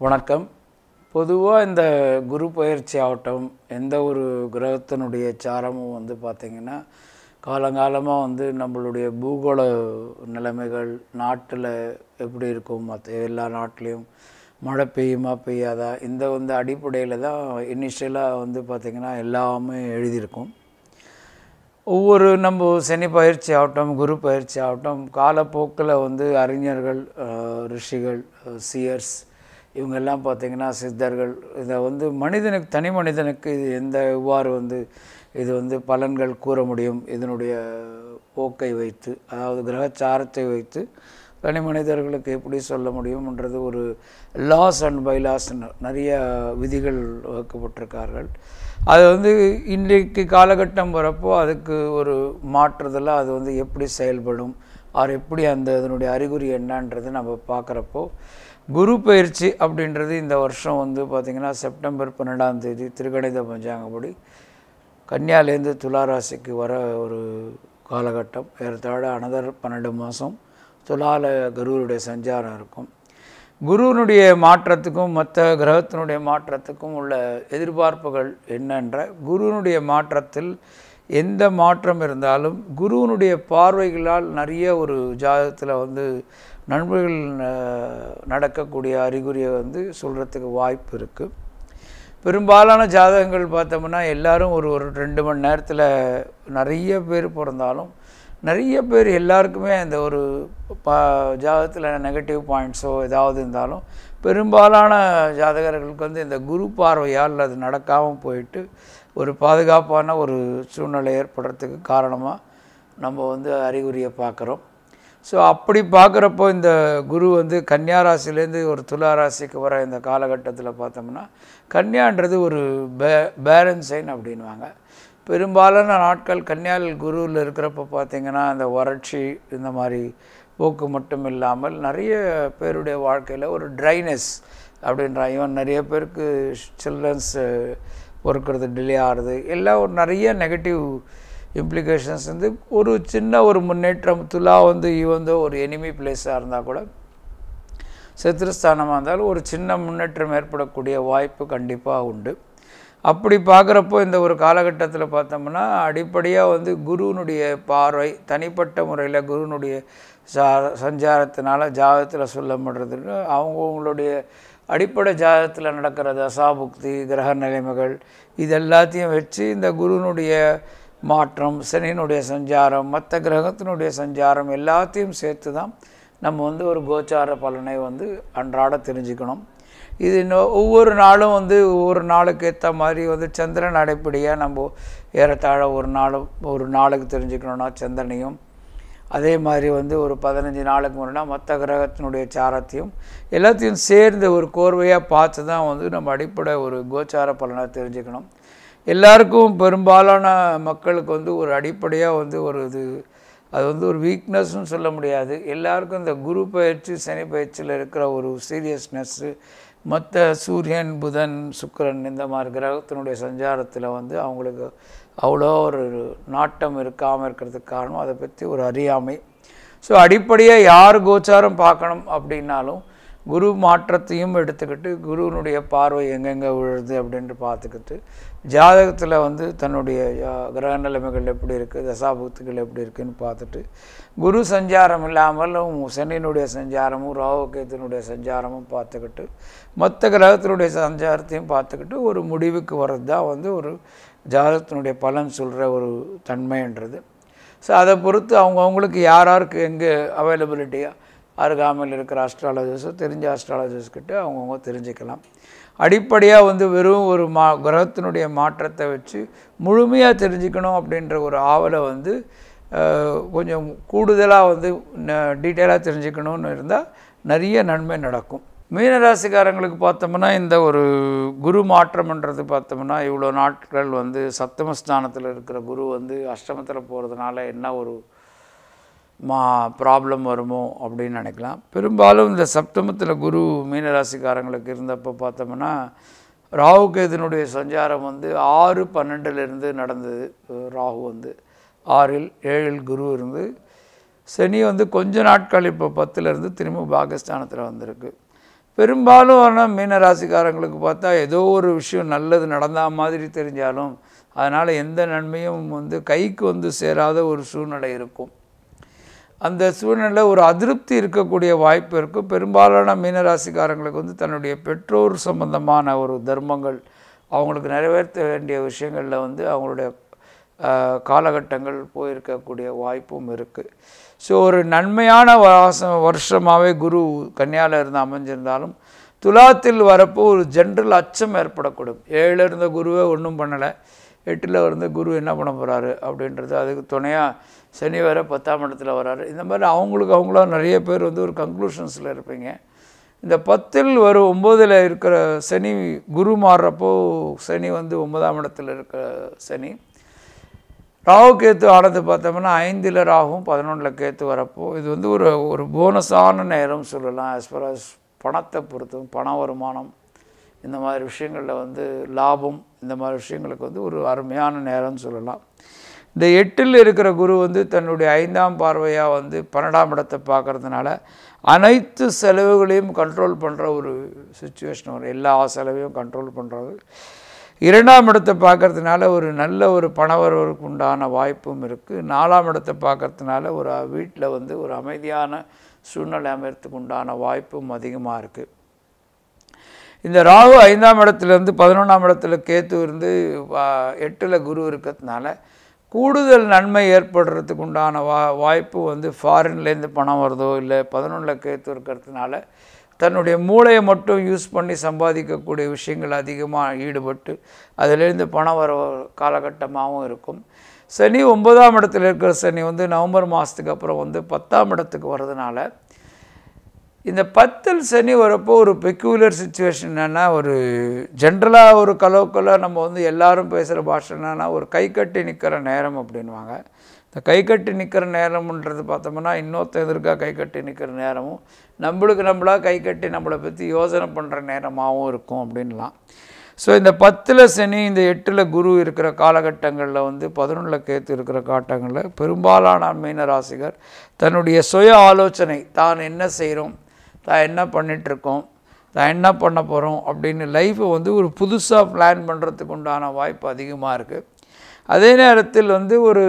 வணக்கம் பொதுவாக இந்த குரு பயிற்சி ஆகட்டும் எந்த ஒரு கிரகத்தினுடைய சாரமும் வந்து பார்த்திங்கன்னா காலங்காலமாக வந்து நம்மளுடைய பூகோள நிலைமைகள் நாட்டில் எப்படி இருக்கும் மற்ற எல்லா நாட்டிலையும் மழை பெய்யுமா பெய்யாதா இந்த வந்து அடிப்படையில் தான் இனிஷியலாக வந்து பார்த்திங்கன்னா எல்லாமே எழுதியிருக்கும் ஒவ்வொரு நம்ம சனி பயிற்சி ஆகட்டும் குரு பயிற்சி ஆகட்டும் காலப்போக்கில் வந்து அறிஞர்கள் அஹ், ரிஷிகள் சியர்ஸ் இவங்கெல்லாம் பார்த்திங்கன்னா சித்தர்கள் இதை வந்து மனிதனுக்கு தனி மனிதனுக்கு இது எந்த இவ்வாறு வந்து இது வந்து பலன்கள் கூற முடியும் இதனுடைய போக்கை வைத்து அதாவது கிரகச்சாரத்தை வைத்து தனி மனிதர்களுக்கு எப்படி சொல்ல முடியும்ன்றது ஒரு லாஸ் அண்ட் பைலாஸ் நிறைய விதிகள் வகுக்கப்பட்டிருக்கார்கள் அது வந்து இன்றைக்கு காலகட்டம் வரப்போ அதுக்கு ஒரு மாற்றுதல் அது வந்து எப்படி செயல்படும் அவர் எப்படி அந்த அதனுடைய அறிகுறி என்னன்றது நம்ம பார்க்குறப்போ குரு பயிற்சி அப்படின்றது இந்த வருஷம் வந்து பார்த்திங்கன்னா செப்டம்பர் பன்னெண்டாம் தேதி திருக்கணித பஞ்சாங்கப்படி கன்னியாலேருந்து துலா ராசிக்கு வர ஒரு காலகட்டம் ஏறத்தாழ அனதர் பன்னெண்டு மாதம் துலால குருவுடைய சஞ்சாரம் இருக்கும் குருவினுடைய மாற்றத்துக்கும் மற்ற கிரகத்தினுடைய மாற்றத்துக்கும் உள்ள எதிர்பார்ப்புகள் என்னென்ற குருவினுடைய மாற்றத்தில் எந்த மாற்றம் இருந்தாலும் குருவினுடைய பார்வைகளால் நிறைய ஒரு ஜாதகத்தில் வந்து நண்பர்கள் அஹ், நடக்கக்கூடிய அறிகுறியை வந்து சொல்கிறதுக்கு வாய்ப்பு இருக்குது பெரும்பாலான ஜாதகங்கள் பார்த்தோம்னா எல்லாரும் ஒரு ஒரு ரெண்டு மணி நேரத்தில் நிறைய பேர் பிறந்தாலும் நிறைய பேர் எல்லாருக்குமே அந்த ஒரு பா ஜாதகத்தில் நெகட்டிவ் பாயிண்ட்ஸோ ஏதாவது இருந்தாலும் பெரும்பாலான ஜாதகர்களுக்கு வந்து இந்த குரு பார்வையால் அது நடக்காமல் போயிட்டு ஒரு பாதுகாப்பான ஒரு சூழ்நிலை ஏற்படுறதுக்கு காரணமாக நம்ம வந்து அறிகுறியை பார்க்குறோம் ஸோ அப்படி பார்க்குறப்போ இந்த குரு வந்து கன்னியா ராசிலேருந்து ஒரு துலா ராசிக்கு வர இந்த காலகட்டத்தில் பார்த்தோம்னா கன்னியான்றது ஒரு பே பேலன்ஸ் சைன் அப்படின்வாங்க பெரும்பாலான நாட்கள் கன்னியாவில் குருவில் இருக்கிறப்ப பார்த்தீங்கன்னா அந்த வறட்சி இந்த மாதிரி போக்கு மட்டும் இல்லாமல் நிறைய பேருடைய வாழ்க்கையில் ஒரு ட்ரைனஸ் அப்படின்ற இவன் நிறைய பேருக்கு சில்ட்ரன்ஸ் பொறுக்கிறது டிலே ஆகுது எல்லாம் ஒரு நிறைய நெகட்டிவ் இம்ப்ளிகேஷன்ஸ் வந்து ஒரு சின்ன ஒரு முன்னேற்றம் துலா வந்து ஈவந்தோ ஒரு எனிமி பிளேஸாக இருந்தால் கூட சத்துருஸ்தானமாக இருந்தாலும் ஒரு சின்ன முன்னேற்றம் ஏற்படக்கூடிய வாய்ப்பு கண்டிப்பாக உண்டு அப்படி பார்க்குறப்போ இந்த ஒரு காலகட்டத்தில் பார்த்தோம்னா அடிப்படையாக வந்து குருவினுடைய பார்வை தனிப்பட்ட முறையில் குருவினுடைய சா சஞ்சாரத்தினால ஜாதகத்தில் சொல்லப்படுறதுன்னு அவங்கவுங்களுடைய அடிப்படை ஜாதகத்தில் நடக்கிற தசாபுக்தி கிரக நிலைமைகள் இது எல்லாத்தையும் வச்சு இந்த குருவினுடைய மாற்றம் சனியினுடைய சஞ்சாரம் மற்ற கிரகத்தினுடைய சஞ்சாரம் எல்லாத்தையும் சேர்த்து தான் நம்ம வந்து ஒரு கோச்சார பலனை வந்து அன்றாட தெரிஞ்சுக்கணும் இது இன்னும் ஒவ்வொரு நாளும் வந்து ஒவ்வொரு நாளுக்கு ஏற்ற மாதிரி வந்து சந்திரன் அடிப்படையாக நம்ம ஏறத்தாழ ஒரு நாள் ஒரு நாளுக்கு தெரிஞ்சுக்கணுன்னா சந்திரனையும் அதே மாதிரி வந்து ஒரு பதினஞ்சு நாளுக்கு முன்னாடி மற்ற கிரகத்தினுடைய சாரத்தையும் எல்லாத்தையும் சேர்ந்து ஒரு கோர்வையாக பார்த்து தான் வந்து நம்ம அடிப்படை ஒரு கோச்சார பலனை தெரிஞ்சுக்கணும் எல்லாருக்கும் பெரும்பாலான மக்களுக்கு வந்து ஒரு அடிப்படையாக வந்து ஒரு இது அது வந்து ஒரு வீக்னஸ்னு சொல்ல முடியாது எல்லாருக்கும் இந்த குரு பயிற்சி சனி பயிற்சியில் இருக்கிற ஒரு சீரியஸ்னஸ்ஸு மற்ற சூரியன் புதன் சுக்கிரன் இந்த மாதிரி கிரகத்தினுடைய சஞ்சாரத்தில் வந்து அவங்களுக்கு அவ்வளோ ஒரு நாட்டம் இருக்காமல் இருக்கிறதுக்கு காரணம் அதை பற்றி ஒரு அறியாமை ஸோ அடிப்படையாக யார் கோச்சாரம் பார்க்கணும் அப்படின்னாலும் குரு மாற்றத்தையும் எடுத்துக்கிட்டு குருவினுடைய பார்வை எங்கெங்கே விழுது அப்படின்ட்டு பார்த்துக்கிட்டு ஜாதகத்தில் வந்து தன்னுடைய யா- கிரக நிலைமைகள் எப்படி இருக்குது தசாபுக்திகள் எப்படி இருக்குன்னு பார்த்துட்டு குரு சஞ்சாரம் இல்லாமலும் சனியினுடைய சஞ்சாரமும் ராகுகேத்தினுடைய சஞ்சாரமும் பார்த்துக்கிட்டு மற்ற கிரகத்தினுடைய சஞ்சாரத்தையும் பார்த்துக்கிட்டு ஒரு முடிவுக்கு வர்றது தான் வந்து ஒரு ஜாதகத்தினுடைய பலன் சொல்கிற ஒரு தன்மைன்றது ஸோ அதை பொறுத்து அவங்க அவங்களுக்கு யார் யாருக்கு எங்கே அவைலபிலிட்டியாக அருகாமையில் இருக்கிற அஸ்ட்ராலஜர்ஸோ தெரிஞ்ச அஸ்ட்ராலஜர்ஸ் கிட்ட அவங்கவுங்க தெரிஞ்சுக்கலாம் அடிப்படையாக வந்து வெறும் ஒரு மா கிரகத்தினுடைய மாற்றத்தை வச்சு முழுமையாக தெரிஞ்சுக்கணும் அப்படின்ற ஒரு ஆவலை வந்து அஹ், கொஞ்சம் கூடுதலாக வந்து டீட்டெயிலாக தெரிஞ்சுக்கணும்னு இருந்தால் நிறைய நன்மை நடக்கும் மீனராசிக்காரங்களுக்கு பார்த்தோம்னா இந்த ஒரு குரு மாற்றம்ன்றது பார்த்தோம்னா இவ்வளோ நாட்கள் வந்து சப்தமஸ்தானத்தில் இருக்கிற குரு வந்து அஷ்டமத்தில் போகிறதுனால என்ன ஒரு மா ப்ராப்ளம் வருமோ அப்படின்னு நினைக்கலாம் பெரும்பாலும் இந்த சப்தமத்தில் குரு மீனராசிக்காரங்களுக்கு இருந்தப்போ பார்த்தோம்னா ராகுகேதனுடைய சஞ்சாரம் வந்து ஆறு பன்னெண்டுலேருந்து நடந்தது அஹ் ராகு வந்து ஆறில் ஏழில் குரு இருந்து சனி வந்து கொஞ்ச நாட்கள் இப்போ பத்துலேருந்து திரும்ப பாகிஸ்தானத்தில் வந்திருக்கு பெரும்பாலும் ஆனால் மீன ராசிக்காரங்களுக்கு பார்த்தா ஏதோ ஒரு விஷயம் நல்லது நடந்தா மாதிரி தெரிஞ்சாலும் அதனால் எந்த நன்மையும் வந்து கைக்கு வந்து சேராத ஒரு சூழ்நிலை இருக்கும் அந்த சூழ்நிலை ஒரு அதிருப்தி இருக்கக்கூடிய வாய்ப்பு இருக்கும் பெரும்பாலான மீனராசிக்காரங்களுக்கு வந்து தன்னுடைய பெற்றோர் சம்பந்தமான ஒரு தர்மங்கள் அவங்களுக்கு நிறைவேற்ற வேண்டிய விஷயங்களில் வந்து அவங்களுடைய ஆஹ், காலகட்டங்கள் போயிருக்கக்கூடிய வாய்ப்பும் இருக்குது ஸோ ஒரு நன்மையான வாசம் வருஷமாகவே குரு கன்னியாவில் இருந்து அமைஞ்சிருந்தாலும் துலாத்தில் வரப்போ ஒரு ஜென்ரல் அச்சம் ஏற்படக்கூடும் ஏழில் இருந்த குருவே ஒன்றும் பண்ணலை எட்டில் இருந்த குரு என்ன பண்ண போகிறாரு அப்படின்றது அதுக்கு துணையாக சனி வேற பத்தாம் இடத்துல வராரு இந்த மாதிரி அவங்களுக்கு அவங்களா நிறைய பேர் வந்து ஒரு கன்க்ளூஷன்ஸில் இருப்பீங்க இந்த பத்தில் ஒரு ஒம்போதில் இருக்கிற சனி குரு மாறுறப்போ சனி வந்து ஒன்பதாம் இடத்துல இருக்கிற சனி ராகு கேத்து ஆனது பார்த்தோம்னா ஐந்தில் ராகும் பதினொன்றில் கேத்து வரப்போ இது வந்து ஒரு ஒரு போனஸான நேரம் சொல்லலாம் as far as பணத்தை பொறுத்தும் பண வருமானம் இந்த மாதிரி விஷயங்களில் வந்து லாபம் இந்த மாதிரி விஷயங்களுக்கு வந்து ஒரு அருமையான நேரம்னு சொல்லலாம் இந்த எட்டில் இருக்கிற குரு வந்து தன்னுடைய ஐந்தாம் பார்வையாக வந்து பன்னெண்டாம் இடத்தை பார்க்கறதுனால அனைத்து செலவுகளையும் கண்ட்ரோல் பண்ணுற ஒரு சுச்சுவேஷன் வரும் எல்லா செலவையும் கண்ட்ரோல் பண்ணுறது இரண்டாம் இடத்தை பார்க்கறதுனால ஒரு நல்ல ஒரு பணவரவுக்கு உண்டான வாய்ப்பும் இருக்குது நாலாம் இடத்தை பார்க்கறதுனால ஒரு வீட்டில் வந்து ஒரு அமைதியான சூழ்நிலை அமையறதுக்கு உண்டான வாய்ப்பும் அதிகமாக இருக்குது இந்த ராகு ஐந்தாம் இடத்துலேருந்து பதினொன்றாம் இடத்துல கேத்து இருந்து எட்டில் குரு இருக்கிறதுனால கூடுதல் நன்மை ஏற்படுறதுக்கு உண்டான வா வாய்ப்பு வந்து ஃபாரின்லேருந்து பணம் வருதோ இல்லை பதினொன்றில் கேத்து இருக்கிறதுனால தன்னுடைய மூளையை மட்டும் யூஸ் பண்ணி சம்பாதிக்கக்கூடிய விஷயங்கள் அதிகமாக ஈடுபட்டு அதிலேருந்து பணம் வர காலகட்டமாகவும் இருக்கும் சனி ஒன்பதாம் இடத்துல இருக்கிற சனி வந்து நவம்பர் மாதத்துக்கு அப்புறம் வந்து பத்தாம் இடத்துக்கு வர்றதுனால இந்த பத்தில் சனி வரப்போ ஒரு பெக்யூலர் சுச்சுவேஷன் என்னென்னா ஒரு ஜென்ரலாக ஒரு கலோக்கலாக நம்ம வந்து எல்லாரும் பேசுகிற பாஷை என்னன்னா ஒரு கை கட்டி நிற்கிற நேரம் அப்படின்வாங்க இந்த கை கட்டி நிற்கிற நேரம்ன்றது பார்த்தோம்னா இன்னொருத்தன் எதிர்க்கா கை கட்டி நிற்கிற நேரமும் நம்மளுக்கு நம்மளா கை கட்டி நம்மளை பற்றி யோசனை பண்ணுற நேரமாகவும் இருக்கும் அப்படின்லாம் ஸோ இந்த பத்தில் சனி இந்த எட்டில் குரு இருக்கிற காலகட்டங்களில் வந்து பதினொன்றில் கேத்து இருக்கிற காட்டங்களில் பெரும்பாலான மீன ராசிகர் தன்னுடைய சுய ஆலோசனை தான் என்ன செய்கிறோம் தான் என்ன பண்ணிகிட்ருக்கோம் தான் என்ன பண்ண போகிறோம் அப்படின்னு லைஃப்பை வந்து ஒரு புதுசாக பிளான் பண்ணுறதுக்கு உண்டான வாய்ப்பு அதிகமாக இருக்குது அதே நேரத்தில் வந்து ஒரு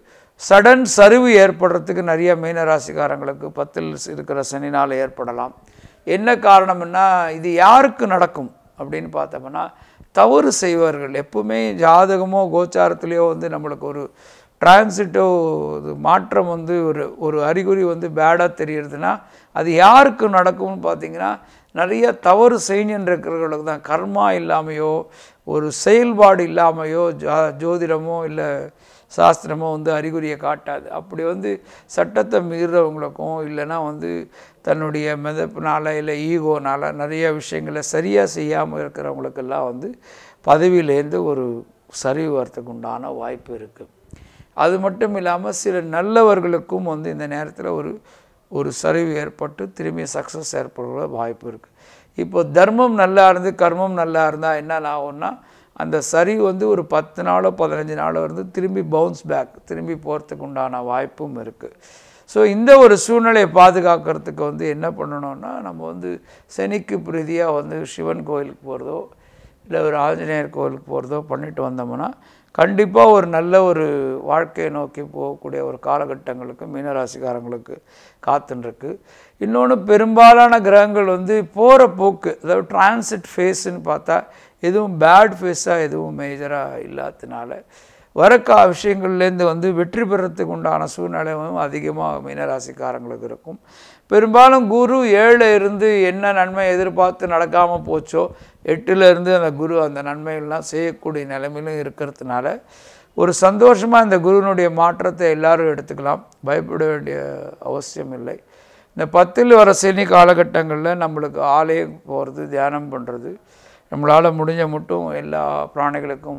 சடன் சரிவு ஏற்படுறதுக்கு நிறைய மீனராசிக்காரங்களுக்கு பத்தில் இருக்கிற சனினால் ஏற்படலாம் என்ன காரணம்னா இது யாருக்கு நடக்கும் அப்படின்னு பார்த்தோம்னா தவறு செய்வார்கள் எப்பவுமே ஜாதகமோ கோச்சாரத்துலேயோ வந்து நம்மளுக்கு ஒரு டிரான்சிட்டோ இது மாற்றம் வந்து ஒரு ஒரு அறிகுறி வந்து பேடாக தெரியறதுன்னா அது யாருக்கு நடக்கும்னு பார்த்தீங்கன்னா நிறைய தவறு செய்யணுன்னு இருக்கிறவர்களுக்கு தான் கர்மா இல்லாமையோ ஒரு செயல்பாடு இல்லாமையோ ஜா ஜோதிடமோ இல்லை சாஸ்திரமோ வந்து அறிகுறியை காட்டாது அப்படி வந்து சட்டத்தை மீறுறவங்களுக்கும் இல்லைன்னா வந்து தன்னுடைய மிதப்பினால் இல்லை ஈகோனால் நிறைய விஷயங்களை சரியாக செய்யாமல் இருக்கிறவங்களுக்கெல்லாம் வந்து பதவியிலேருந்து ஒரு சரிவு வரத்துக்கு உண்டான வாய்ப்பு இருக்குது அது மட்டும் இல்லாமல் சில நல்லவர்களுக்கும் வந்து இந்த நேரத்தில் ஒரு ஒரு சரிவு ஏற்பட்டு திரும்பி சக்ஸஸ் ஏற்படுற வாய்ப்பு இருக்குது இப்போ தர்மம் நல்லா இருந்து கர்மம் நல்லா இருந்தால் என்ன ஆகும்னா அந்த சரிவு வந்து ஒரு பத்து நாளோ பதினஞ்சு நாளோ இருந்து திரும்பி பவுன்ஸ் பேக் திரும்பி போகிறதுக்கு உண்டான வாய்ப்பும் இருக்குது ஸோ இந்த ஒரு சூழ்நிலையை பாதுகாக்கிறதுக்கு வந்து என்ன பண்ணணும்னா நம்ம வந்து சனிக்கு பிரீதியாக வந்து சிவன் கோயிலுக்கு போகிறதோ இல்லை ஒரு ஆஞ்சநேயர் கோயிலுக்கு போகிறதோ பண்ணிட்டு வந்தோம்னா கண்டிப்பாக ஒரு நல்ல ஒரு வாழ்க்கையை நோக்கி போகக்கூடிய ஒரு காலகட்டங்களுக்கு மீனராசிக்காரங்களுக்கு காத்துருக்கு இன்னொன்று பெரும்பாலான கிரகங்கள் வந்து போகிற போக்கு அதாவது டிரான்சிட் ஃபேஸ்ன்னு பார்த்தா எதுவும் பேட் ஃபேஸாக எதுவும் மேஜராக இல்லாததுனால வரக்கா விஷயங்கள்லேருந்து வந்து வெற்றி பெறத்துக்கு உண்டான சூழ்நிலையும் அதிகமாக மீனராசிக்காரங்களுக்கு இருக்கும் பெரும்பாலும் குரு ஏழில் இருந்து என்ன நன்மை எதிர்பார்த்து நடக்காமல் போச்சோ எட்டில் இருந்து அந்த குரு அந்த நன்மைகள்லாம் செய்யக்கூடிய நிலைமையிலும் இருக்கிறதுனால ஒரு சந்தோஷமாக இந்த குருவினுடைய மாற்றத்தை எல்லாரும் எடுத்துக்கலாம் பயப்பட வேண்டிய அவசியம் இல்லை இந்த பத்தில் வர சனி காலகட்டங்களில் நம்மளுக்கு ஆலயம் போகிறது தியானம் பண்ணுறது நம்மளால் முடிஞ்ச மட்டும் எல்லா பிராணிகளுக்கும்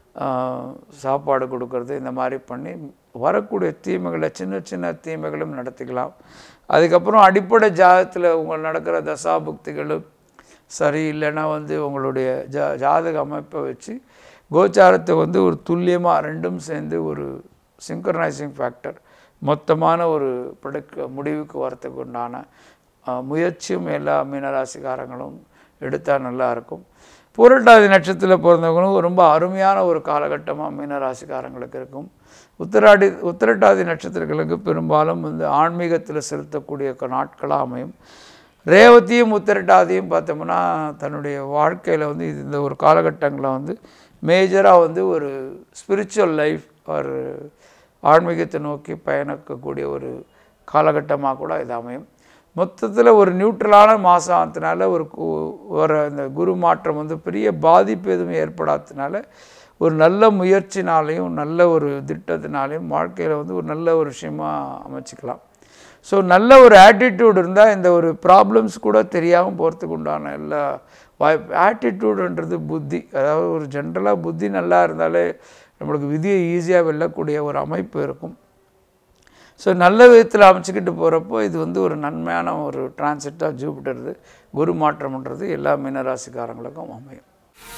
சாப்பாடு கொடுக்கறது இந்த மாதிரி பண்ணி வரக்கூடிய தீமைகளை சின்ன சின்ன தீமைகளும் நடத்திக்கலாம் அதுக்கப்புறம் அடிப்படை ஜாதகத்தில் உங்கள் நடக்கிற தசாபுக்திகளும் சரி இல்லைன்னா வந்து உங்களுடைய ஜா ஜாதக அமைப்பை வச்சு கோச்சாரத்தை வந்து ஒரு துல்லியமாக ரெண்டும் சேர்ந்து ஒரு சிங்க்ரனைசிங் ஃபேக்டர் மொத்தமான ஒரு ப்ரொடக்ட் முடிவுக்கு வரத்துக்கு உண்டான அஹ், முயற்சியும் எல்லா மீனராசிக்காரங்களும் எடுத்தால் நல்லா இருக்கும் பூரட்டாதி நட்சத்திரத்தில் பிறந்தவங்களும் ரொம்ப அருமையான ஒரு காலகட்டமாக மீனராசிக்காரங்களுக்கு இருக்கும் உத்திராடி உத்திரட்டாதி நட்சத்திரங்களுக்கு பெரும்பாலும் வந்து ஆன்மீகத்தில் செலுத்தக்கூடிய க- நாட்களாக அமையும் ரேவதியும் உத்திரட்டாதியும் பார்த்தோம்னா தன்னுடைய வாழ்க்கையில் வந்து இது இந்த ஒரு காலகட்டங்களில் வந்து மேஜராக வந்து ஒரு ஸ்பிரிச்சுவல் லைஃப் ஒரு ஆன்மீகத்தை நோக்கி பயணிக்கக்கூடிய ஒரு காலகட்டமாக கூட இது அமையும் மொத்தத்தில் ஒரு நியூட்ரலான மாதம் ஆனதுனால ஒரு கு- ஒரு அந்த குரு மாற்றம் வந்து பெரிய பாதிப்பு எதுவும் ஏற்படாததுனால ஒரு நல்ல முயற்சினாலையும் நல்ல ஒரு திட்டத்தினாலையும் வாழ்க்கையில் வந்து ஒரு நல்ல ஒரு விஷயமா அமைச்சிக்கலாம் ஸோ நல்ல ஒரு ஆட்டிடியூட் இருந்தால் இந்த ஒரு ப்ராப்ளம்ஸ் கூட தெரியாமல் போகிறதுக்கு உண்டான எல்லா வாய்ப்பு ஆட்டிடியூடுன்றது புத்தி அதாவது ஒரு ஜென்ரலாக புத்தி நல்லா இருந்தாலே நம்மளுக்கு விதியை ஈஸியாக வெல்லக்கூடிய ஒரு அமைப்பு இருக்கும் ஸோ நல்ல விதத்தில் அமைச்சுக்கிட்டு போகிறப்போ இது வந்து ஒரு நன்மையான ஒரு டிரான்சிட்டாக ஜூபிட்டருது குரு மாற்றம்ன்றது எல்லா மீனராசிக்காரங்களுக்கும் அமையும்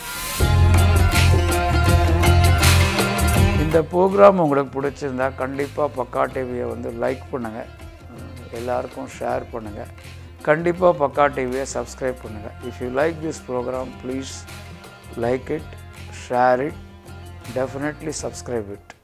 இந்த ப்ரோக்ராம் உங்களுக்கு பிடிச்சிருந்தா கண்டிப்பாக பக்கா டிவியை வந்து லைக் பண்ணுங்கள் எல்லாருக்கும் ஷேர் பண்ணுங்கள் கண்டிப்பாக பக்கா டிவியை சப்ஸ்கிரைப் பண்ணுங்கள் if you like this programme please like it share it definitely subscribe it